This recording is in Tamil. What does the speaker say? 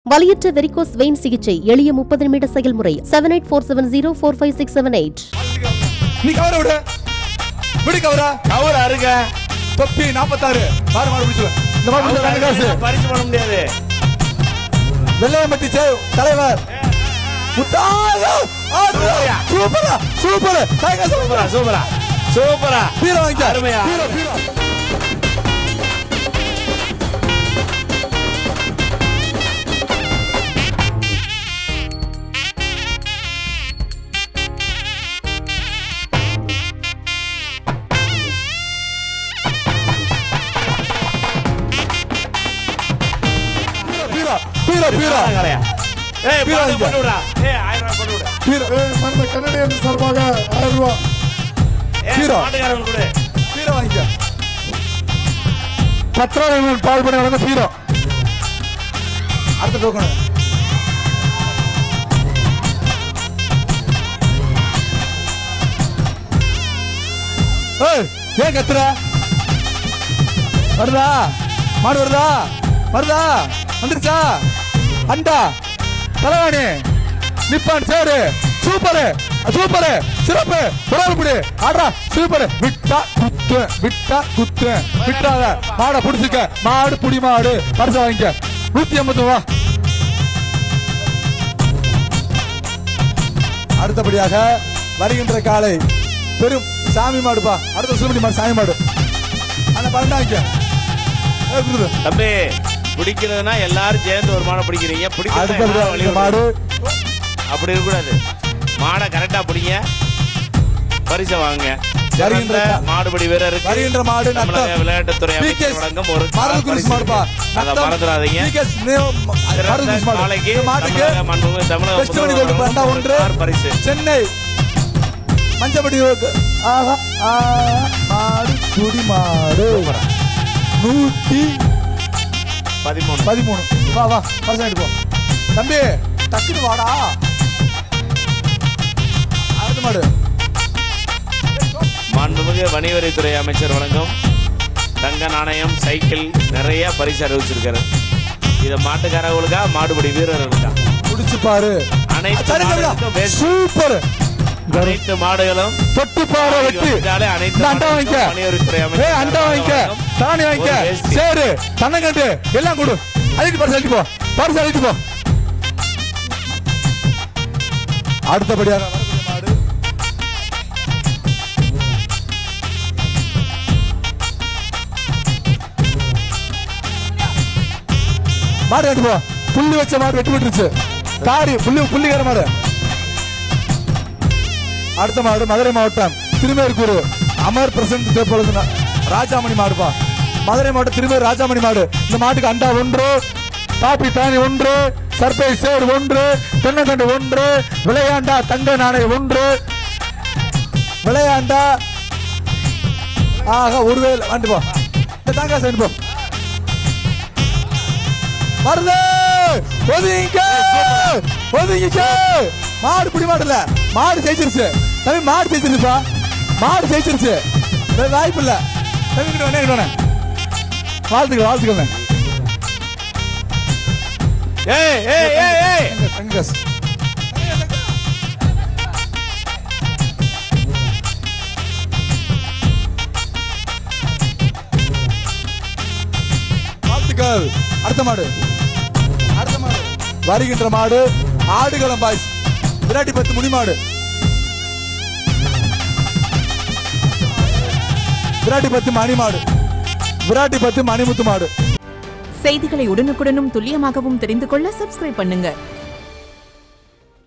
வலியற்ற வெரிகோஸ் வெயின் சிகிச்சை எளிய முப்பது நிமிட செயல்முறை seven eight four seven zero four five six seven eight நீ கவர விடு விடு கவரா கவர் அருங்க தொப்பி நாற்பத்தாறு மாறு மாறு பிடிச்சு இந்த மாதிரி பிடிச்சா ரெண்டு காசு பரிசு பண்ண முடியாது வெள்ளையம்பட்டி சே- தலைவர் முத்தாயா சூப்பரா சூப்பர் தேங்காய் சூப்பரா சூப்பரா சூப்பரா சூப்பரா பீரோ வாங்கிக்க அருமையா. பீரோ பீரோ பீரோ பீரோ பீரோ கரையா ஏய் பீரோ பாரு, வாங்கிக்க. பண்ணு விடா ஏய் ஆயிரம் ரூபாய் பண்ணு விடு பீரோ மறந்த கன்னடியன் சார்பாக ஆயிரம் ரூபாய் ஏய் பீரோ. மாட்டுக்காரன் கொடு பீரோ வாங்கிக்க பத்திரம் பால் பண்ணி வழங்க ஹீரோ அடுத்த டோக்கன் ஏய் ஏன் கத்துற வருதா மாடு வருதா வருதா வந்துருச்சா அண்டா தலைவாணி நிப்பான் சேரு சூப்பரு சூப்பரு சிறப்பு புடவை ஆடுறா சூப்பரு விட்டா குத்து விட்டா குத்து விட்டாத மாடை புடிச்சுக்க மாடு புடி மாடு பரிசு வாங்கிக்க நூத்தி ஐம்பது ரூபா அடுத்தபடியாக வருகின்ற காலை பெரும் சாமி மாடுப்பா அடுத்த சுமணி மாடு சாமி மாடு அந்த பன்னெண்டா வாங்கிக்க ஏய், குடுரு. தம்பி பிடிக்கிறதுனா எல்லாரும் சேர்ந்து ஒரு மாடை பிடிக்கிறீங்க அடுத்தபடியாக பிடிக்கிறது இந்த மாடு அப்படி இருக்கக்கூடாது மாடை கரெக்டா பிடிங்க பரிசை வாங்க வருகின்ற சிறந்த கா- மாடுபடி வீரருக்கு வருகின்ற மாடு தமிழக நத்தம். விளையாட்டுத்துறை PKS அமைச்சர் வழங்கும் ஒரு மரல் குருசு பரிசு மாடுப்பா இருக்கு. அதை நத்தம். மறந்துடாதீங்க PKS நே- மரல் சிறந்த குருசு மாடு. நாளைக்கு இந்த மாட்டுக்கு தமிழக மாண்புமிகு தமிழக வெஸ்ட் மணி கோல்டு முதல்வர் பண்டா வழங்கும் ஒன்று ஒரு பரிசு சென்னை மஞ்சப்பட்டி ரோடு. ஆஹா ஆஹா, மாடு குடி மாடு நூத்தி பதிமூணு பதிமூணு வா வா பரிசு வாங்கிட்டு போ தம்பி டக்குனு வாடா அடுத்த மாடு மாண்புமிகு வணிகவரித்துறை அமைச்சர் வழங்கும் தங்க நாணயம் சைக்கிள் நிறைய பரிசு அறிவிச்சிருக்காரு இத மாட்டுக்காரர்களுக்கா மாடுபடி வீரர்களுக்கா குடிச்சு பாரு அனைத்து சரி, சரிடா. மாடுகளுக்கும் best. சூப்பர் அனைத்து மாடுகளும் தொட்டு பாரு வெட்டி வந்தாலே அனைத்து இந்த அண்டா வாங்கிக்க மாடுகளுக்கும் வணிகவரித்துறை ஏய் அமைச்சர் அண்டா வாங்கிக்க வழங்கும் தானி வாங்கிக்க ஒரு வேஷ்டி. சேரு தன்னங்கண்டு எல்லாம் கொடு அதுக்கு பரிசு அழிட்டு போ பரிசு அழிட்டு போ அடுத்தபடியாக வரக்கூடிய மாடு மாடு வெட்டு போ புள்ளி வச்ச மாடு வெட்டி விட்டுருச்சு காரி புள்ளி புள்ளிக்கார மாடு அடுத்த மாடு மதுரை மாவட்டம் திருமேற்கூர் அமர் பிரசன்ட் தேப்பொழுது ராஜாமணி மாடுப்பா மதுரை மாவட்டம் திருமேர் ராஜாமணி மாடு இந்த மாட்டுக்கு அண்டா ஒன்று காப்பி தானி ஒன்று சர்பை சேர் ஒன்று தென்னகண்டு ஒன்று விளையாண்டா தங்க நாணய ஒன்று விளையாண்டா ஆக ஒரு வேல் வாண்டு போ இந்த தாங்க சைடு போ வருது ஒதுங்க ஒதுங்கிக்க மாடு பிடி மாடு இல்ல மாடு ஜெயிச்சிருச்சு தம்பி மாடு ஜெயிச்சிருச்சுப்பா மாடு ஜெயிச்சிருச்சு வேற வாய்ப்பு இல்ல தம்பி கிட்ட வேணே கிட்ட வாழ்த்துக்கள் வாழ்த்துக்கள் ஏய் ஏய் ஏய் ஏய் தங்கஸ் வாழ்த்துக்கள் அடுத்த மாடு அடுத்த மாடு வருகின்ற மாடு ஆடுகளம் பாய்ஸ் விராட்டி பத்து முனி மாடு விராட்டி பத்து மணி மாடு விராட்டி பத்து மணிமுத்து மாடு செய்திகளை உடனுக்குடனும் துல்லியமாகவும் தெரிந்து கொள்ள சப்ஸ்கிரைப் பண்ணுங்க